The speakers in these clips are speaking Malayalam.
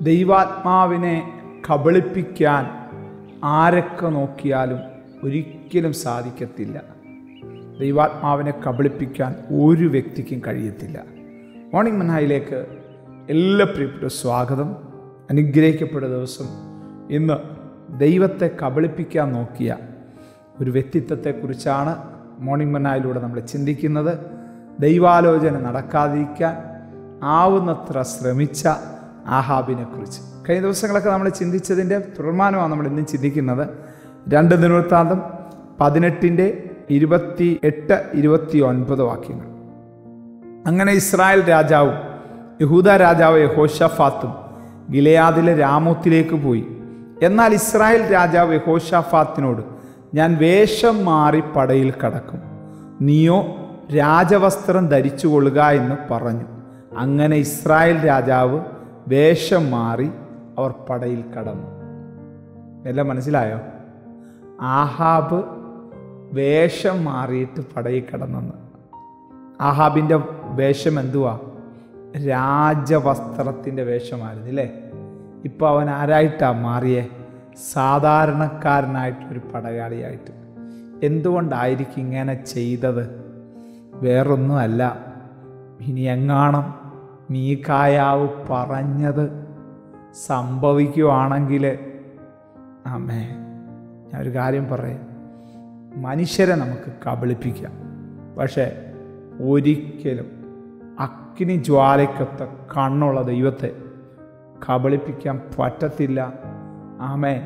ദൈവാത്മാവിനെ കബളിപ്പിക്കാൻ ആരൊക്കെ നോക്കിയാലും ഒരിക്കലും സാധിക്കത്തില്ല ദൈവാത്മാവിനെ കബളിപ്പിക്കാൻ ഒരു വ്യക്തിക്കും കഴിയത്തില്ല മോർണിംഗ് മനായിലേക്ക് എല്ലാ പ്രിയപ്പെട്ട സ്വാഗതം അനുഗ്രഹിക്കപ്പെട്ട ദിവസം ഇന്ന് ദൈവത്തെ കബളിപ്പിക്കാൻ നോക്കിയ ഒരു വ്യക്തിത്വത്തെക്കുറിച്ചാണ് മോർണിംഗ് മനായിലൂടെ നമ്മൾ ചിന്തിക്കുന്നത് ദൈവാലോചന നടക്കാതിരിക്കാൻ ആവുന്നത്ര ശ്രമിച്ച ആഹാബിനെ കുറിച്ച് കഴിഞ്ഞ ദിവസങ്ങളൊക്കെ നമ്മൾ ചിന്തിച്ചതിൻ്റെ തുടർമാനമാണ് നമ്മൾ ഇന്നും ചിന്തിക്കുന്നത് രണ്ട് ദിനവൃത്താന്തം പതിനെട്ടിൻ്റെ ഇരുപത്തി എട്ട് ഇരുപത്തി ഒൻപത് വാക്യങ്ങൾ അങ്ങനെ ഇസ്രായേൽ രാജാവും യഹൂദ രാജാവ് യഹോഷഫാത്തും ഗിലയാദിലെ രാമോത്തിലേക്ക് പോയി എന്നാൽ ഇസ്രായേൽ രാജാവ് യഹോഷഫാത്തിനോട് ഞാൻ വേഷം മാറി പടയിൽ കടക്കും നീയോ രാജവസ്ത്രം ധരിച്ചു കൊള്ളുക എന്ന് പറഞ്ഞു അങ്ങനെ ഇസ്രായേൽ രാജാവ് വേഷം മാറി അവർ പടയിൽ കടന്നു എല്ലാം മനസ്സിലായോ ആഹാബ് വേഷം മാറിയിട്ട് പടയിൽ കടന്നെന്ന് ആഹാബിൻ്റെ വേഷം എന്തുവാ രാജവസ്ത്രത്തിൻ്റെ വേഷമായിരുന്നു ഇല്ലേ ഇപ്പോൾ അവൻ ആരായിട്ടാ മാറിയേ സാധാരണക്കാരനായിട്ടൊരു പടയാളിയായിട്ട് എന്തുകൊണ്ടായിരിക്കും ഇങ്ങനെ ചെയ്തത് വേറൊന്നുമല്ല ഇനി എങ്ങാണം മീക്കായാവ് പറഞ്ഞത് സംഭവിക്കുവാണെങ്കിൽ അമ്മേ ഞാൻ ഒരു കാര്യം പറയാം മനുഷ്യരെ നമുക്ക് കബളിപ്പിക്കാം പക്ഷേ ഒരിക്കലും അഗ്നി ജ്വാലയ്ക്കൊത്ത കണ്ണുള്ള ദൈവത്തെ കബളിപ്പിക്കാൻ പറ്റത്തില്ല ആമേ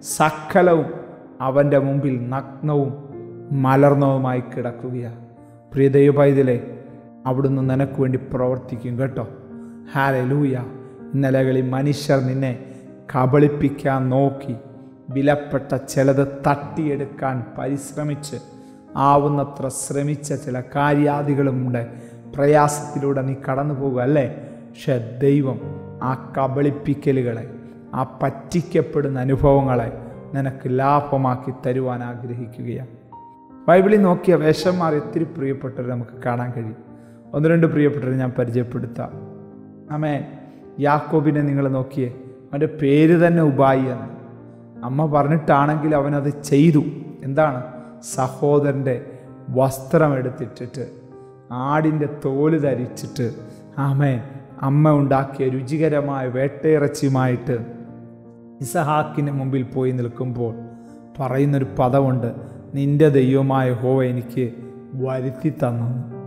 സകലവും അവൻ്റെ മുമ്പിൽ നഗ്നവും മലർന്നവുമായി കിടക്കുകയാണ് പ്രിയ ദൈവപൈതലെ അവിടുന്ന് നിനക്ക് വേണ്ടി പ്രവർത്തിക്കും കേട്ടോ ഹാലെ ലൂയ ഇന്നലകളിൽ മനുഷ്യർ നിന്നെ കബളിപ്പിക്കാൻ നോക്കി വിലപ്പെട്ട ചിലത് തട്ടിയെടുക്കാൻ പരിശ്രമിച്ച് ആവുന്നത്ര ശ്രമിച്ച ചില കാര്യാദികളുമുണ്ട് പ്രയാസത്തിലൂടെ നീ കടന്നു പോകുക അല്ലേ പക്ഷെ ദൈവം ആ കബളിപ്പിക്കലുകളെ ആ പറ്റിക്കപ്പെടുന്ന അനുഭവങ്ങളെ നിനക്ക് ലാഭമാക്കി തരുവാൻ ആഗ്രഹിക്കുകയാണ് ബൈബിളിൽ നോക്കിയ വേഷന്മാർ ഒത്തിരി പ്രിയപ്പെട്ടവർ നമുക്ക് കാണാൻ കഴിയും ഒന്ന് രണ്ട് പ്രിയപ്പെട്ടവരെ ഞാൻ പരിചയപ്പെടുത്താം അമേ യാക്കോബിനെ നിങ്ങൾ നോക്കിയേ അവൻ്റെ പേര് തന്നെ ഉബായി എന്ന് അമ്മ പറഞ്ഞിട്ടാണെങ്കിൽ അവനത് ചെയ്തു എന്താണ് സഹോദരൻ്റെ വസ്ത്രം എടുത്തിട്ടിട്ട് ആടിൻ്റെ തോല് ധരിച്ചിട്ട് ആമേ അമ്മ ഉണ്ടാക്കിയ രുചികരമായ വേട്ടയിറച്ചിയുമായിട്ട് ഇസഹാക്കിന് മുമ്പിൽ പോയി നിൽക്കുമ്പോൾ പറയുന്നൊരു പദമുണ്ട് നിന്റെ ദൈവമായ ഹോ എനിക്ക് വരുത്തി തന്നു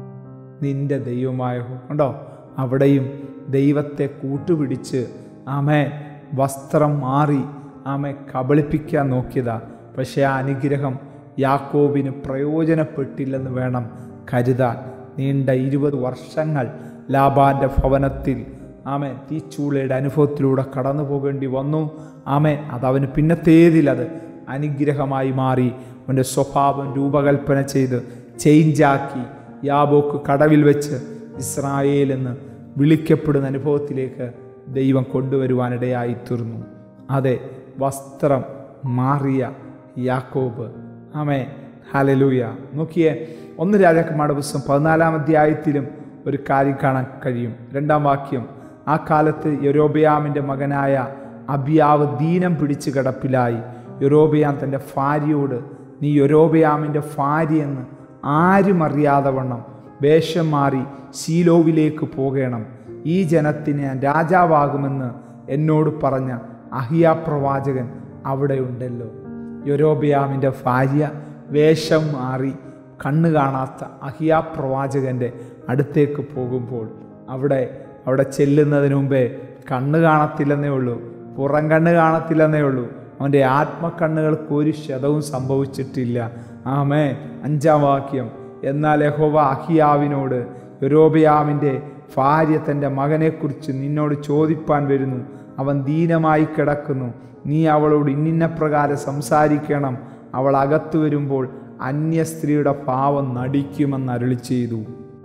നിന്റെ ദൈവമായ ഹോ ഉണ്ടോ അവിടെയും ദൈവത്തെ കൂട്ടുപിടിച്ച് ആമേ വസ്ത്രം മാറി ആമെ കബളിപ്പിക്കാൻ നോക്കിയതാ പക്ഷേ ആ അനുഗ്രഹം യാക്കോബിന് പ്രയോജനപ്പെട്ടില്ലെന്ന് വേണം കരുതാൻ നീണ്ട ഇരുപത് വർഷങ്ങൾ ലാബാന്റെ ഭവനത്തിൽ ആമേ തീച്ചൂളയുടെ അനുഭവത്തിലൂടെ കടന്നു പോകേണ്ടി വന്നു ആമേ അതവന് പിന്നത്തേതിൽ അത് അനുഗ്രഹമായി മാറി അവൻ്റെ സ്വഭാവം രൂപകൽപ്പന ചെയ്ത് ചേഞ്ചാക്കി യാബോക്ക് കടവിൽ വെച്ച് ഇസ്രായേൽ എന്ന് വിളിക്കപ്പെടുന്ന അനുഭവത്തിലേക്ക് ദൈവം കൊണ്ടുവരുവാനിടയായി തീർന്നു അതെ വസ്ത്രം മാറിയ യാക്കോബ് ആമേ ഹലലൂയ നോക്കിയേ ഒന്ന് രാജാക്കന്മാരുടെ പുസ്തകം പതിനാലാം അധ്യായത്തിലും ഒരു കാര്യം കാണാൻ കഴിയും രണ്ടാം വാക്യം ആ കാലത്ത് യൊരോബയാമിൻ്റെ മകനായ അബിയാവ് ദീനം പിടിച്ച് കിടപ്പിലായി യൊരോബയാം തൻ്റെ ഭാര്യയോട് നീ യൊരോബയാമിൻ്റെ ഭാര്യയെന്ന് ആരും അറിയാതെ വണ്ണം വേഷം മാറി ശീലോവിലേക്ക് പോകണം ഈ ജനത്തിന് ഞാൻ രാജാവാകുമെന്ന് എന്നോട് പറഞ്ഞ അഹിയ പ്രവാചകൻ അവിടെയുണ്ടല്ലോ യൊരോബയാമിൻ്റെ ഭാര്യ വേഷം മാറി കണ്ണ് കാണാത്ത അഹിയ പ്രവാചകൻ്റെ അടുത്തേക്ക് പോകുമ്പോൾ അവിടെ അവിടെ ചെല്ലുന്നതിന് മുമ്പേ കണ്ണ് കാണത്തില്ലെന്നേ ഉള്ളൂ പുറം കണ്ണ് കാണത്തില്ലെന്നേ ഉള്ളൂ അവൻ്റെ ആത്മക്കണ്ണുകൾക്ക് ഒരു ക്ഷതവും സംഭവിച്ചിട്ടില്ല ആമേ അഞ്ചാം വാക്യം എന്നാൽ യഹോവ അഹിയാവിനോട് യൊരോബയാമിൻ്റെ ഭാര്യ തൻ്റെ മകനെക്കുറിച്ച് നിന്നോട് ചോദിപ്പാൻ വരുന്നു അവൻ ദീനമായി കിടക്കുന്നു നീ അവളോട് ഇന്നിന്ന പ്രകാരം സംസാരിക്കണം അവൾ അകത്തു വരുമ്പോൾ അന്യ സ്ത്രീയുടെ പാവം നടിക്കുമെന്ന് അരുളി ചെയ്തു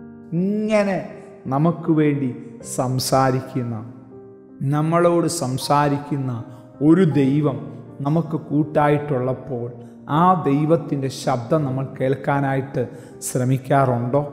ഇങ്ങനെ നമുക്ക് വേണ്ടി സംസാരിക്കുന്ന നമ്മളോട് സംസാരിക്കുന്ന ഒരു ദൈവം നമുക്ക് കൂട്ടായിട്ടുള്ളപ്പോൾ ആ ദൈവത്തിൻ്റെ ശബ്ദം നമ്മൾ കേൾക്കാനായിട്ട് ശ്രമിക്കാറുണ്ടോ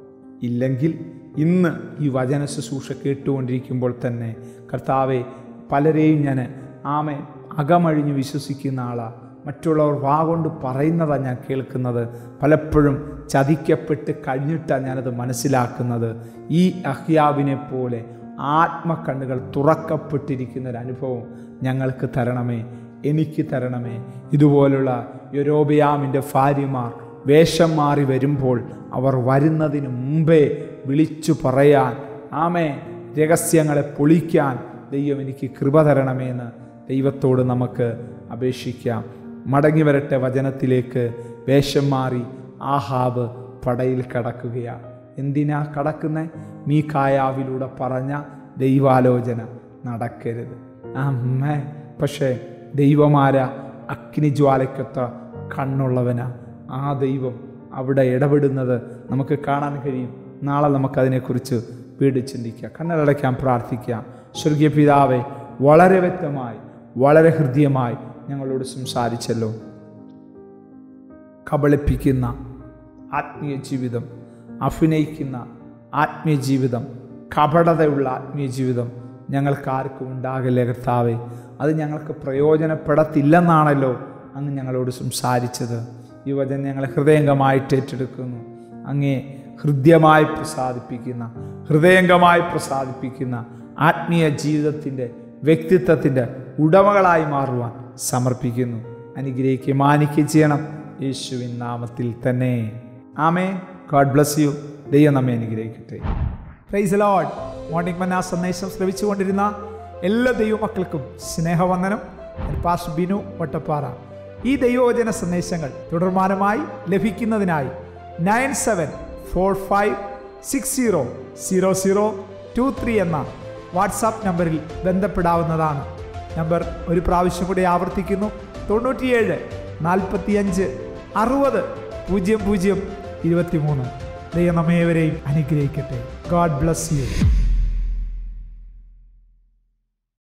ഇല്ലെങ്കിൽ ഇന്ന് ഈ വചന ശുശ്രൂഷ കേട്ടുകൊണ്ടിരിക്കുമ്പോൾ തന്നെ കർത്താവെ പലരെയും ഞാൻ ആമേ അകമഴിഞ്ഞ് വിശ്വസിക്കുന്ന ആളാണ് മറ്റുള്ളവർ വാ കൊണ്ട് പറയുന്നതാണ് ഞാൻ കേൾക്കുന്നത് പലപ്പോഴും ചതിക്കപ്പെട്ട് കഴിഞ്ഞിട്ടാണ് ഞാനത് മനസ്സിലാക്കുന്നത് ഈ അഹ്യാബിനെ പോലെ ആത്മക്കണ്ണുകൾ തുറക്കപ്പെട്ടിരിക്കുന്ന ഒരു അനുഭവം ഞങ്ങൾക്ക് തരണമേ എനിക്ക് തരണമേ ഇതുപോലുള്ള യൊരോബയാമിൻ്റെ ഭാര്യമാർ വേഷം മാറി വരുമ്പോൾ അവർ വരുന്നതിന് മുമ്പേ വിളിച്ചു പറയാൻ ആമേ രഹസ്യങ്ങളെ പൊളിക്കാൻ ദൈവം എനിക്ക് കൃപ തരണമേന്ന് ദൈവത്തോട് നമുക്ക് അപേക്ഷിക്കാം മടങ്ങി വരട്ടെ വചനത്തിലേക്ക് വേഷം മാറി ആഹാബ് പടയിൽ കടക്കുകയാണ് എന്തിനാ കടക്കുന്നത് മീക്കായാവിലൂടെ പറഞ്ഞ ദൈവാലോചന നടക്കരുത് അമ്മേ പക്ഷേ ദൈവമാര അഗ്നിജ്വാലയ്ക്കൊത്ത കണ്ണുള്ളവനാ ആ ദൈവം അവിടെ ഇടപെടുന്നത് നമുക്ക് കാണാൻ കഴിയും നാളെ നമുക്കതിനെക്കുറിച്ച് വീട് ചിന്തിക്കാം കണ്ണടയ്ക്കാൻ പ്രാർത്ഥിക്കാം സ്വർഗീയ പിതാവെ വളരെ വ്യക്തമായി വളരെ ഹൃദ്യമായി ഞങ്ങളോട് സംസാരിച്ചല്ലോ കബളിപ്പിക്കുന്ന ആത്മീയ ജീവിതം അഭിനയിക്കുന്ന ആത്മീയ ജീവിതം കപടതയുള്ള ആത്മീയ ജീവിതം ഞങ്ങൾക്ക് ആർക്കും ഉണ്ടാകില്ല കർത്താവെ അത് ഞങ്ങൾക്ക് പ്രയോജനപ്പെടത്തില്ലെന്നാണല്ലോ അങ്ങ് ഞങ്ങളോട് സംസാരിച്ചത് ഈ വചനം ഞങ്ങളെ ഹൃദയംഗമായിട്ട് ഏറ്റെടുക്കുന്നു അങ്ങേ ഹൃദ്യമായി പ്രസാദിപ്പിക്കുന്ന ഹൃദയംഗമായി പ്രസാദിപ്പിക്കുന്ന ആത്മീയ ജീവിതത്തിൻ്റെ വ്യക്തിത്വത്തിൻ്റെ ഉടമകളായി മാറുവാൻ സമർപ്പിക്കുന്നു അനുഗ്രഹിക്കുകയും മാനിക്കുകയും ചെയ്യണം യേശുവിൻ നാമത്തിൽ തന്നെ ആമേ ഗോഡ് ബ്ലസ് യു ദൈവം നമ്മെ അനുഗ്രഹിക്കട്ടെ പ്രൈസ് ലോഡ് മോർണിംഗ് മന്ന സന്ദേശം ശ്രവിച്ചുകൊണ്ടിരുന്ന എല്ലാ ദൈവമക്കൾക്കും സ്നേഹവന്ദനം ഞാൻ പാസ് ബിനു വട്ടപ്പാറ ഈ ദൈവവചന സന്ദേശങ്ങൾ തുടർമാനമായി ലഭിക്കുന്നതിനായി nine seven four five six zero zero zero two three എന്ന വാട്സാപ്പ് നമ്പറിൽ ബന്ധപ്പെടാവുന്നതാണ് നമ്പർ ഒരു പ്രാവശ്യം കൂടി ആവർത്തിക്കുന്നു തൊണ്ണൂറ്റിയേഴ് നാൽപ്പത്തിയഞ്ച് അറുപത് പൂജ്യം പൂജ്യം ഇരുപത്തിമൂന്ന് ദൈവം നമ്മേവരെയും അനുഗ്രഹിക്കട്ടെ ഗോഡ് ബ്ലസ് യു